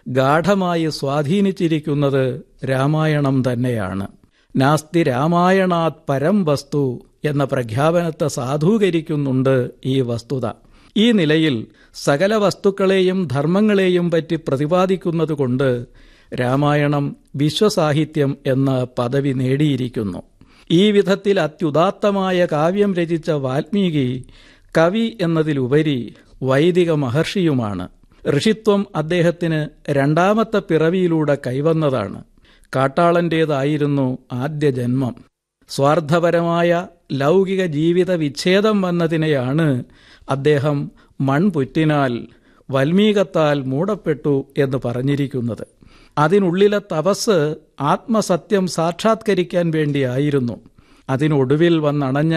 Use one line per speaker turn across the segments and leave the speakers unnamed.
ഗാഠമായി സ്വാധീനിച്ചിരിക്കുന്നത് രാമായണം തന്നെയാണ് നാസ്തി രാമായണാത് പരം വസ്തു എന്ന പ്രഖ്യാപനത്തെ സാധൂകരിക്കുന്നുണ്ട് ഈ വസ്തുത ഈ നിലയിൽ സകല വസ്തുക്കളെയും ധർമ്മങ്ങളെയും പറ്റി പ്രതിപാദിക്കുന്നതുകൊണ്ട് രാമായണം വിശ്വസാഹിത്യം എന്ന പദവി നേടിയിരിക്കുന്നു ഈ വിധത്തിൽ അത്യുദാത്തമായ കാവ്യം രചിച്ച വാൽമീകി കവി എന്നതിലുപരി വൈദിക മഹർഷിയുമാണ് ഋഷിത്വം അദ്ദേഹത്തിന് രണ്ടാമത്തെ പിറവിയിലൂടെ കൈവന്നതാണ് കാട്ടാളന്റേതായിരുന്നു ആദ്യ ജന്മം സ്വാർത്ഥപരമായ ലൗകിക ജീവിത വിച്ഛേദം വന്നതിനെയാണ് അദ്ദേഹം മൺപുറ്റിനാൽ വൽമീകത്താൽ മൂടപ്പെട്ടു എന്ന് പറഞ്ഞിരിക്കുന്നത് അതിനുള്ളിലെ തപസ് ആത്മസത്യം സാക്ഷാത്കരിക്കാൻ വേണ്ടിയായിരുന്നു അതിനൊടുവിൽ വന്നണഞ്ഞ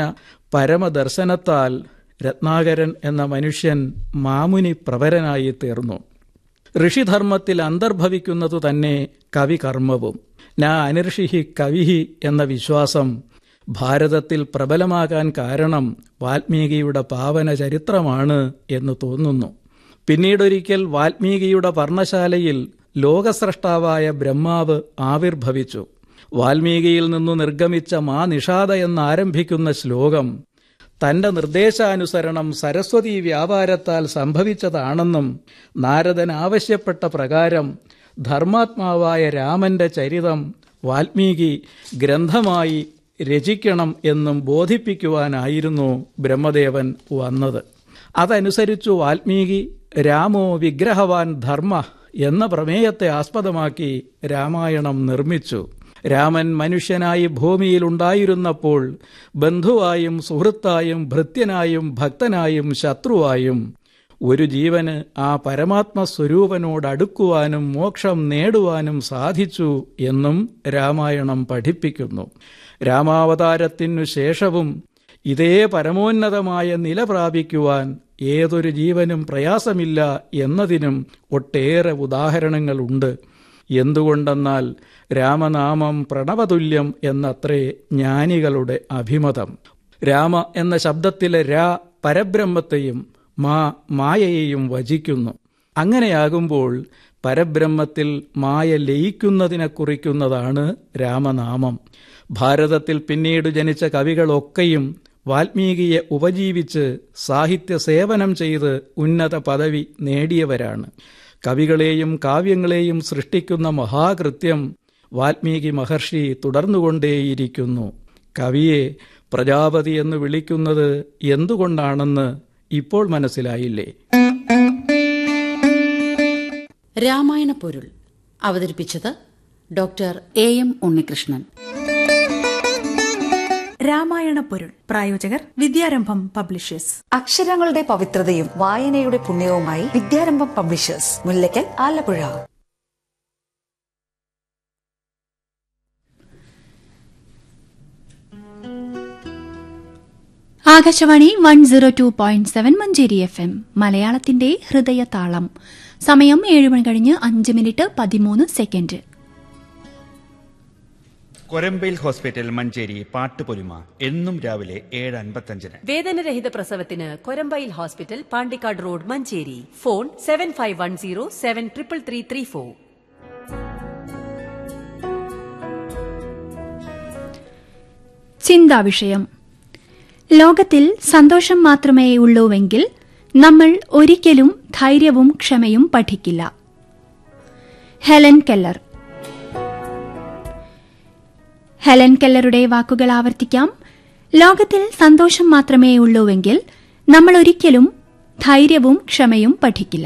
പരമദർശനത്താൽ രത്നാകരൻ എന്ന മനുഷ്യൻ മാമുനി പ്രവരനായി തീർന്നു ഋഷിധർമ്മത്തിൽ അന്തർഭവിക്കുന്നതു തന്നെ കവികർമ്മവും നാ അനിർഷിഹി കവിഹി എന്ന വിശ്വാസം ഭാരതത്തിൽ പ്രബലമാകാൻ കാരണം വാൽമീകിയുടെ പാവന ചരിത്രമാണ് എന്ന് തോന്നുന്നു പിന്നീടൊരിക്കൽ വാൽമീകിയുടെ പർണശാലയിൽ ലോകസ്രഷ്ടാവായ ബ്രഹ്മാവ് ആവിർഭവിച്ചു വാൽമീകിയിൽ നിന്നു നിർഗമിച്ച മാ നിഷാദ എന്നാരംഭിക്കുന്ന ശ്ലോകം തന്റെ നിർദ്ദേശാനുസരണം സരസ്വതി വ്യാപാരത്താൽ സംഭവിച്ചതാണെന്നും നാരദൻ ആവശ്യപ്പെട്ട പ്രകാരം ധർമാത്മാവായ രാമന്റെ ചരിതം വാൽമീകി ഗ്രന്ഥമായി രചിക്കണം എന്നും ബോധിപ്പിക്കുവാനായിരുന്നു ബ്രഹ്മദേവൻ വന്നത് അതനുസരിച്ചു വാൽമീകി രാമോ വിഗ്രഹവാൻ ധർമ്മ എന്ന പ്രമേയത്തെ ആസ്പദമാക്കി രാമായണം നിർമ്മിച്ചു രാമൻ മനുഷ്യനായി ഭൂമിയിലുണ്ടായിരുന്നപ്പോൾ ബന്ധുവായും സുഹൃത്തായും ഭൃത്യനായും ഭക്തനായും ശത്രുവായും ഒരു ജീവന് ആ പരമാത്മ സ്വരൂപനോട് അടുക്കുവാനും മോക്ഷം നേടുവാനും സാധിച്ചു എന്നും രാമായണം പഠിപ്പിക്കുന്നു രാമാവതാരത്തിനു ശേഷവും ഇതേ പരമോന്നതമായ നില പ്രാപിക്കുവാൻ ഏതൊരു ജീവനും പ്രയാസമില്ല എന്നതിനും ഒട്ടേറെ ഉദാഹരണങ്ങളുണ്ട് എന്തുകൊണ്ടെന്നാൽ രാമനാമം പ്രണവതുല്യം എന്നത്രേ ജ്ഞാനികളുടെ അഭിമതം രാമ എന്ന ശബ്ദത്തിലെ രാ പരബ്രഹ്മത്തെയും മാ മായയെയും വചിക്കുന്നു അങ്ങനെയാകുമ്പോൾ പരബ്രഹ്മത്തിൽ മായ ലയിക്കുന്നതിനെ കുറിക്കുന്നതാണ് രാമനാമം ഭാരതത്തിൽ പിന്നീട് ജനിച്ച കവികളൊക്കെയും വാൽമീകിയെ ഉപജീവിച്ച് സാഹിത്യ സേവനം ചെയ്ത് ഉന്നത പദവി നേടിയവരാണ് കവികളെയും കാവ്യങ്ങളെയും സൃഷ്ടിക്കുന്ന മഹാകൃത്യം വാൽമീകി മഹർഷി തുടർന്നുകൊണ്ടേയിരിക്കുന്നു കവിയെ പ്രജാപതി എന്ന് വിളിക്കുന്നത് എന്തുകൊണ്ടാണെന്ന് ഇപ്പോൾ മനസ്സിലായില്ലേ
രാമായണ പൊരുൾ അവതരിപ്പിച്ചത് doctor A M Unnikrishnan
Ramayana പൊരുൾ പ്രായോജകർ വിദ്യാരംഭം പബ്ലിഷേഴ്സ്
അക്ഷരങ്ങളുടെ പവിത്രതയും വായനയുടെ പുണ്യവുമായി Vidyarambham publishers Mullakkal Alappuzha
Akashvani one zero two point seven Manjeri F M മലയാളത്തിന്റെ ഹൃദയതാളം സമയം ഏഴ് മണി കഴിഞ്ഞ് അഞ്ച് മിനിറ്റ് പതിമൂന്ന് സെക്കൻഡ്
കൊരമ്പയിൽ ഹോസ്പിറ്റൽ മഞ്ചേരി പാട്ടുപൊലിമ എന്നും രാവിലെ ഏഴ് അൻപത്തഞ്ചിന്
വേദനരഹിത പ്രസവത്തിന് Korambayil hospital Pandikkad road Manjeri phone seven five one zero seven triple three three four
ചിന്താവിഷയം ലോകത്തിൽ സന്തോഷം മാത്രമേ ഉള്ളൂവെങ്കിൽ നമ്മൾ ഒരിക്കലും ധൈര്യവും ക്ഷമയും പഠിക്കില്ല ഹെലൻ കെല്ലർ ഹെലൻ കെല്ലറുടെ വാക്കുകൾ ആവർത്തിക്കാം ലോകത്തിൽ സന്തോഷം മാത്രമേ ഉള്ളൂവെങ്കിൽ നമ്മൾ ഒരിക്കലും ധൈര്യവും ക്ഷമയും പഠിക്കില്ല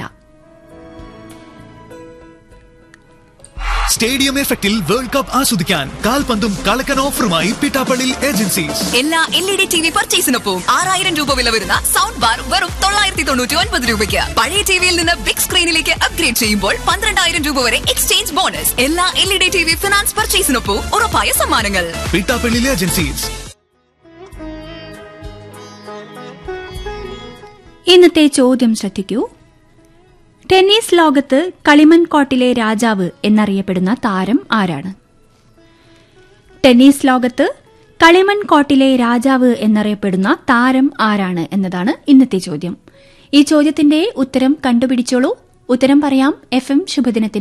സ്റ്റേഡിയം എഫക്റ്റിൽ വേൾഡ് കപ്പ് ആസ്വദിക്കാൻ കാൽപന്തും കളക്കൻ ഓഫറുമായി പിട്ടാപ്പള്ളി ഏജൻസീസ്
എല്ലാ L E D T V പർച്ചേസിനൊപ്പം ആറായിരം രൂപ വില വരുന്ന സൗണ്ട് ബാർ വെറും തൊള്ളായിരത്തി തൊണ്ണൂറ്റി ഒൻപത് രൂപയ്ക്ക് പഴയ ടിവിയിൽ നിന്ന് ബിഗ് സ്ക്രീനിലേക്ക് അപ്ഗ്രേഡ് ചെയ്യുമ്പോൾ പന്ത്രണ്ടായിരം രൂപ വരെ എക്സ്ചേഞ്ച് ബോണസ് എല്ലാ L E D T V finance പർച്ചേസിനൊപ്പം ഉറപ്പായ സമ്മാനങ്ങൾ
പിട്ടാപ്പള്ളി ഏജൻസീസ്
ഇന്നത്തെ ചോദ്യം ശ്രദ്ധിക്കൂ ടെന്നീസ് ലോകത്ത് കളിമൺ കോട്ടിലെ രാജാവ് എന്നറിയപ്പെടുന്ന താരം ആരാണ് ടെന്നീസ് ലോകത്ത് കളിമൺ കോട്ടിലെ രാജാവ് എന്നറിയപ്പെടുന്ന താരം ആരാണ് എന്നതാണ് ഇന്നത്തെ ചോദ്യം ഈ ചോദ്യത്തിന്റെ ഉത്തരം കണ്ടുപിടിച്ചോളൂ ഉത്തരം പറയാം എഫ് എം ശുഭദിനത്തിന്